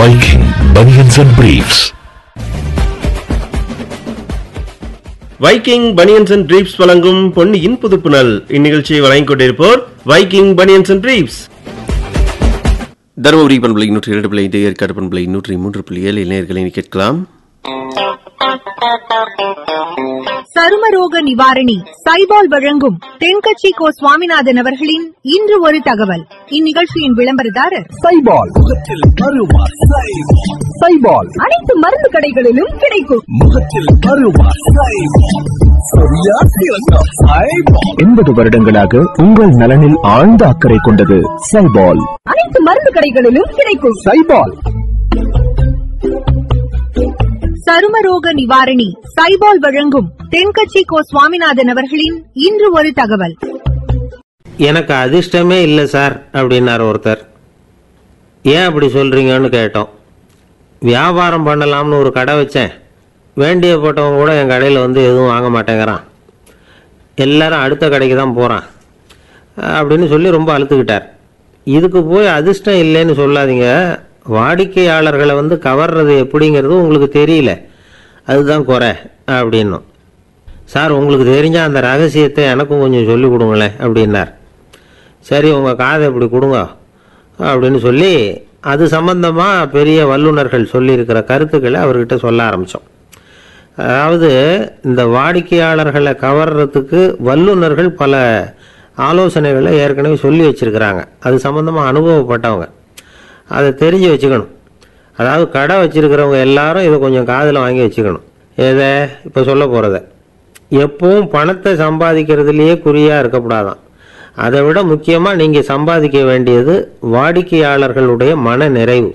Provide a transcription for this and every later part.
Viking Bunions and Briefs. Viking banians and briefs வழங்கும் பொன்னியின் புதுப்புணல் இந்நிகழ்ச்சியை வழங்கிக் கொண்டிருப்போர் Viking banians and briefs Dharmapuri பண்பலை நூற்றி இரண்டு பிள்ளை ஐந்து ஏற்காடு பண்பலை நூற்றி மூன்று புள்ளி ஏழு இளைஞர்களை கேட்கலாம் சருமரோக நிவாரணி சைபால் வழங்கும் தென்கட்சி கோ சுவாமிநாதன் அவர்களின் இன்று ஒரு தகவல் இந்நிகழ்ச்சியின் விளம்பரதாரர் சைபால் முகத்தில் அருவா சைபால் சைபால் அனைத்து மருந்து கடைகளிலும் கிடைக்கும் முகத்தில் அருவா சைபால் சரியா சிறந்தோம் சைபால் எண்பது வருடங்களாக உங்கள் நலனில் ஆழ்ந்த அக்கறை கொண்டது சைபால் அனைத்து மருந்து கடைகளிலும் கிடைக்கும் சைபால் சருமரோக நிவாரணி சைபால் வழங்கும் தென்கட்சி கோ சுவாமிநாதன் அவர்களின் இன்று ஒரு தகவல் எனக்கு அதிர்ஷ்டமே இல்லை சார் அப்படின்னார் ஒருத்தர் ஏன் அப்படி சொல்கிறீங்கன்னு கேட்டோம் வியாபாரம் பண்ணலாம்னு ஒரு கடை வச்சேன் வேண்டிய போட்டவங்க கூட என் கடையில் வந்து எதுவும் வாங்க மாட்டேங்கிறான் எல்லாரும் அடுத்த கடைக்கு தான் போகிறான் அப்படின்னு சொல்லி ரொம்ப அழுத்துக்கிட்டார் இதுக்கு போய் அதிர்ஷ்டம் இல்லைன்னு சொல்லாதீங்க வாடிக்கையாளர்களை வந்து கவர்றது எப்படிங்கிறது உங்களுக்கு தெரியல அதுதான் குறை அப்படின்னும் சார் உங்களுக்கு தெரிஞ்ச அந்த ரகசியத்தை எனக்கும் கொஞ்சம் சொல்லி கொடுங்களேன் அப்படின்னார் சரி உங்கள் காதை இப்படி கொடுங்க அப்படின்னு சொல்லி அது சம்பந்தமாக பெரிய வல்லுநர்கள் சொல்லியிருக்கிற கருத்துக்களை அவர்கிட்ட சொல்ல ஆரம்பித்தோம் அதாவது இந்த வாடிக்கையாளர்களை கவர்றதுக்கு வல்லுநர்கள் பல ஆலோசனைகளை ஏற்கனவே சொல்லி வச்சுருக்கிறாங்க அது சம்மந்தமாக அனுபவப்பட்டவங்க அதை தெரிஞ்சு வச்சுக்கணும் அதாவது கடை வச்சுருக்கிறவங்க எல்லாரும் இதை கொஞ்சம் காதில் வாங்கி வச்சுக்கணும் எதை இப்போ சொல்ல போகிறத எப்பவும் பணத்தை சம்பாதிக்கிறதுலையே குறியாக இருக்கக்கூடாதான் அதை விட முக்கியமாக நீங்கள் சம்பாதிக்க வேண்டியது வாடிக்கையாளர்களுடைய மன நிறைவு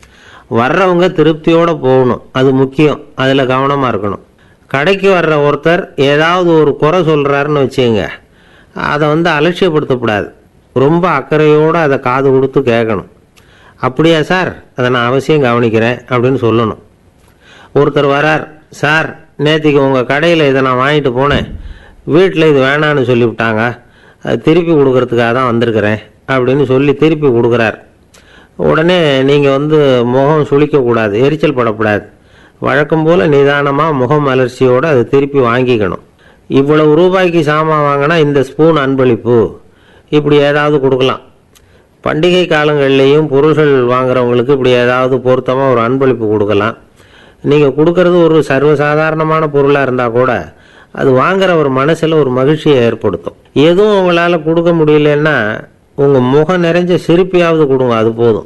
வர்றவங்க திருப்தியோடு போகணும் அது முக்கியம் அதில் கவனமாக இருக்கணும் கடைக்கு வர்ற ஒருத்தர் ஏதாவது ஒரு குறை சொல்கிறாருன்னு வச்சுங்க அதை வந்து அலட்சியப்படுத்தக்கூடாது ரொம்ப அக்கறையோடு அதை காது கொடுத்து கேட்கணும் அப்படியா சார் அதை நான் அவசியம் கவனிக்கிறேன் அப்படின்னு சொல்லணும் ஒருத்தர் வரார் சார் நேற்றுக்கு உங்கள் கடையில் இதை நான் வாங்கிட்டு போனேன் வீட்டில் இது வேணான்னு சொல்லிவிட்டாங்க அது திருப்பி கொடுக்கறதுக்காக தான் வந்திருக்கிறேன் அப்படின்னு சொல்லி திருப்பி கொடுக்குறார் உடனே நீங்கள் வந்து முகம் சுளிக்கக்கூடாது எரிச்சல் படக்கூடாது வழக்கம் போல் நிதானமாக முகம் அலர்ச்சியோடு அதை திருப்பி வாங்கிக்கணும் இவ்வளவு ரூபாய்க்கு சாமான் வாங்கினா இந்த ஸ்பூன் அன்பளிப்பு இப்படி ஏதாவது கொடுக்கலாம் பண்டிகை காலங்கள்லேயும் பொருள்கள் வாங்குறவங்களுக்கு இப்படி ஏதாவது பொருத்தமாக ஒரு அன்பளிப்பு கொடுக்கலாம் நீங்கள் கொடுக்கறது ஒரு சர்வசாதாரணமான பொருளாக இருந்தால் கூட அது வாங்குற ஒரு மனசில் ஒரு மகிழ்ச்சியை ஏற்படுத்தும் எதுவும் உங்களால் கொடுக்க முடியலன்னா உங்கள் முகம் நிறைஞ்ச சிரிப்பையாவது கொடுங்க அது போதும்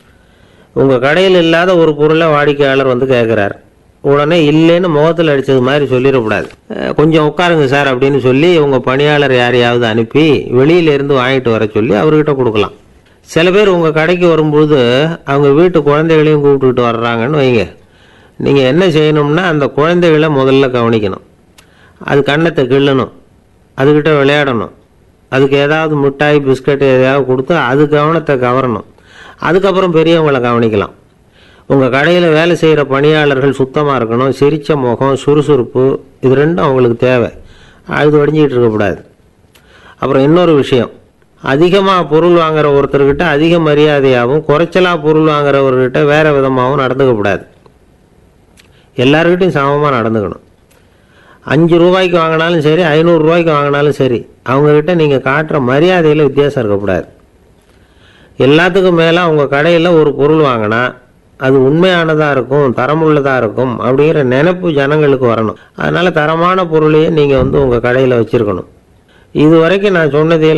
உங்கள் கடையில் இல்லாத ஒரு பொருளை வாடிக்கையாளர் வந்து கேட்குறார் உடனே இல்லைன்னு முகத்தில் அடித்தது மாதிரி சொல்லிடக்கூடாது அஹ், கொஞ்சம் உட்காருங்க சார் அப்படின்னு சொல்லி உங்கள் பணியாளர் யாரையாவது அனுப்பி வெளியிலேருந்து வாங்கிட்டு வர சொல்லி அவர்கிட்ட கொடுக்கலாம் சில பேர் உங்கள் கடைக்கு வரும்பொழுது அவங்க வீட்டு குழந்தைகளையும் கூப்பிட்டுக்கிட்டு வர்றாங்கன்னு வைங்க நீங்கள் என்ன செய்யணும்னா அந்த குழந்தைகளை முதல்ல கவனிக்கணும் அது கண்ணத்தை கிள்ளணும் அதுக்கிட்ட விளையாடணும் அதுக்கு ஏதாவது மிட்டாய் பிஸ்கட் எதையாவது கொடுத்து அது கவனத்தை கவரணும் அதுக்கப்புறம் பெரியவங்களை கவனிக்கலாம் உங்கள் கடையில் வேலை செய்கிற பணியாளர்கள் சுத்தமாக இருக்கணும் சிரித்த முகம் சுறுசுறுப்பு இது ரெண்டும் அவங்களுக்கு தேவை அழுது வடிஞ்சிக்கிட்டு இருக்கக்கூடாது அப்புறம் இன்னொரு விஷயம் அதிகமாக பொருள் வாங்குற ஒருத்தர்கிட்ட அதிக மரியாதையாகவும் குறைச்சலாக பொருள் வாங்குறவர்கிட்ட வேறு விதமாகவும் நடந்துக்கக்கூடாது எல்லாருக்கிட்டையும் சமமாக நடந்துக்கணும் அஞ்சு ரூபாய்க்கு வாங்கினாலும் சரி ஐநூறு ரூபாய்க்கு வாங்கினாலும் சரி அவங்கக்கிட்ட நீங்கள் காட்டுற மரியாதையில் வித்தியாசம் இருக்கக்கூடாது எல்லாத்துக்கும் மேலே உங்கள் கடையில் ஒரு பொருள் வாங்கினா அது உண்மையானதாக இருக்கும் தரமுள்ளதாக இருக்கும் அப்படிங்கிற நினைப்பு ஜனங்களுக்கு வரணும் அதனால் தரமான பொருளையே நீங்கள் வந்து உங்கள் கடையில் வச்சுருக்கணும் இது வரைக்கும் நான் சொன்னதையெல்லாம்